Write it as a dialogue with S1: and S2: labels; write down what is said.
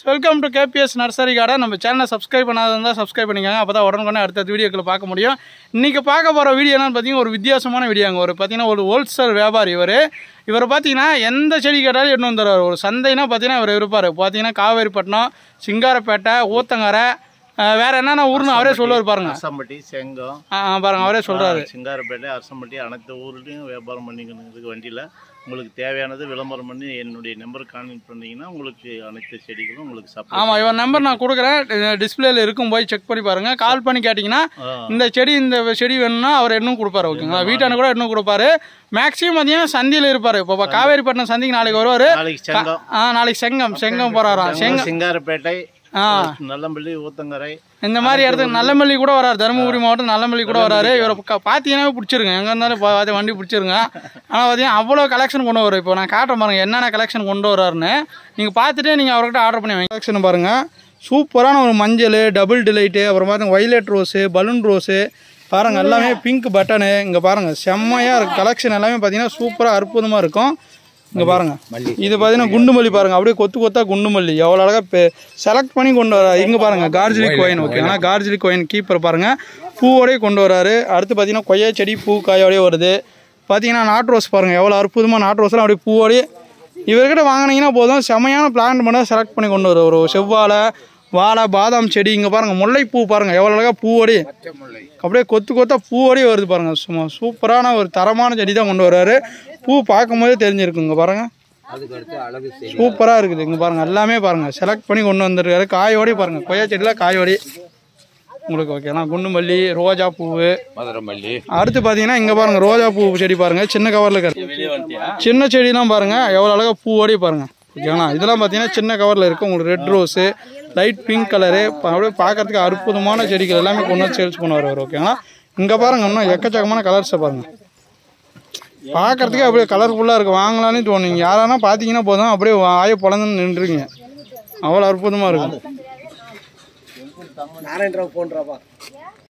S1: welcome to KPS nursery garden நம்ம சேனலை subscribe பண்ணாதான் சப்ஸ்கிரைப் பண்ணிக்கோங்க அப்போ தான் உடனுக்குடனே அடுத்த வீடியோக்களை பார்க்க முடியும் இன்றைக்கி பார்க்க போகிற வீடியோ என்னன்னு பார்த்தீங்கன்னா ஒரு வித்தியாசமான வீடியோங்க ஒரு பார்த்தீங்கன்னா ஒரு ஹோல்சேல் வியாபாரி இவர் இவர் பார்த்தீங்கன்னா எந்த செடி கேட்டாலும் எடுத்து வந்துடுவார் ஒரு சந்தைனா பார்த்தீங்கன்னா இவர் இருப்பார் பார்த்தீங்கன்னா காவேரிப்பட்டினம் சிங்காரப்பேட்டை ஊத்தங்கரை அஹ், வேற என்னென்ன ஊர்னு அவரே சொல்லுவார் பாருங்க
S2: அரசம்பட்டி செங்கம்
S1: ஆ, ஆ, பாருங்க அவரே சொல்கிறாரு
S2: சிங்காரப்பேட்டை அரசம்பட்டி அனைத்து ஊர்லேயும் வியாபாரம் பண்ணிக்கிறதுக்கு வண்டியில் உங்களுக்கு தேவையானது விளம்பரம் பண்ணி என்னுடைய நம்பர் கான்டெக்ட் பண்ணீங்கன்னா உங்களுக்கு அனைத்து செடிகளும் உங்களுக்கு சப்ளை
S1: ஆமாம் இவன் நம்பர் நான் கொடுக்குறேன் டிஸ்பிளேல இருக்கும் போய் செக் பண்ணி பாருங்கள் கால் பண்ணி கேட்டிங்கன்னா இந்த செடி இந்த செடி வேணும்னா அவர் இன்னும் கொடுப்பாரு ஓகேங்களா வீட்டானு கூட இன்னும் கொடுப்பாரு மேக்ஸிமம் பார்த்தீங்கன்னா சந்தியில் இருப்பார் இப்போ காவேரிப்பட்டினம் சந்திக்கு நாளைக்கு வருவார்
S2: நாளைக்கு செங்கம்
S1: ஆ நாளைக்கு செங்கம் செங்கம் போகிறாராம் செங்கம்
S2: சிங்காரப்பேட்டை
S1: ஆ
S2: நல்லம்பள்ளி ஊத்தங்கரை
S1: இந்த மாதிரி இடத்துக்கு நல்லமல்லி கூட வராரு தருமபுரி மாவட்டம் நல்லமல்லி கூட வராரு இவரை க- பார்த்தீங்கன்னா பிடிச்சிருங்க எங்கே இருந்தாலும் பா- பார்த்து வண்டி பிடிச்சிருங்க ஆனால் பார்த்தீங்கன்னா அவ்வளோ கலெக்ஷன் கொண்டு வரும் இப்போ நான் காட்டுறேன் பாருங்க என்னென்ன கலெக்ஷன் கொண்டு வராருன்னு நீங்கள் பார்த்துட்டு நீங்கள் அவர்கிட்ட ஆர்டர் பண்ணி வாங்க கலெக்ஷன் பாருங்கள் சூப்பரான ஒரு மஞ்சள் டபுள் டிலைட்டு அப்புறம் பாருங்க வைலட் ரோஸு பலூன் ரோஸு பாருங்க எல்லாமே பிங்க் பட்டனு இங்கே பாருங்க செம்மையாக இருக்கு கலெக்ஷன் எல்லாமே பார்த்தீங்கன்னா சூப்பராக அற்புதமாக இருக்கும் இங்கே பாருங்க இது பார்த்தீங்கன்னா குண்டு மல்லி பாருங்க அப்படியே கொத்து கொத்தா குண்டு மல்லி எவ்வளோ அழகாக செலக்ட் பண்ணி கொண்டு வர இங்கே பாருங்க கார்ஜிலிக் ஒயின் ஓகேங்களா கார்ஜிலிக் ஒயின் கீப்பர் பாருங்க பூவோடய கொண்டு வராரு அடுத்து பார்த்தீங்கன்னா கொய்யா செடி பூ காயோடய வருது பார்த்தீங்கன்னா நாட் ரோஸ் பாருங்க எவ்வளோ அற்புதமாக நாட் ரோஸ்லாம் அப்படியே பூவோடய இவர்கிட்ட வாங்கினீங்கன்னா போதும் செமையான பிளான் பண்ண செலக்ட் பண்ணி கொண்டு வரும் ஒரு செவ்வாழை வாழை பாதாம் செடி இங்கே பாருங்கள் முல்லைப்பூ பாருங்கள் எவ்வளோ அழகாக பூவோடய அப்படியே கொத்து கொத்தா பூவோடய வருது பாருங்கள் சும்மா சூப்பரான ஒரு தரமான செடி தான் கொண்டு வர்றாரு பூ பார்க்கும்போதே தெரிஞ்சிருக்குங்க பாருங்கள் சூப்பராக இருக்குது இங்கே பாருங்கள் எல்லாமே பாருங்கள் செலக்ட் பண்ணி கொண்டு வந்திருக்காரு காயோடய பாருங்கள் கொய்யா செடியில் காயோடய உங்களுக்கு ஓகேனா குண்டு மல்லி ரோஜா பூவு
S3: மதுரமல்லி
S1: அடுத்து பார்த்தீங்கன்னா இங்கே பாருங்க ரோஜா பூ செடி பாருங்க சின்ன கவரில் இருக்கு சின்ன செடிலாம் பாருங்க எவ்வளோ அழகாக பூவோடய பாருங்க ஓகேங்களா இதெல்லாம் பார்த்தீங்கன்னா சின்ன கவரில் இருக்குது உங்களுக்கு red rose light pink colour அப்படியே பார்க்கறதுக்கு அற்புதமான செடிகள் எல்லாமே கொண்டு வந்து சேல்ஸ் பண்ண வருவார் ஓகேங்களா இங்கே பாருங்க இன்னும் எக்கச்சக்கமான கலர்ஸை பாருங்க பார்க்கறதுக்கே அப்படியே கலர்ஃபுல்லாக இருக்குது வாங்கலான்னு தோணுங்க யாரானா பார்த்தீங்கன்னா போதும் அப்படியே ஆய பொழந்துன்னு நின்றுருங்க அவ்வளோ அற்புதமாக இருக்கும்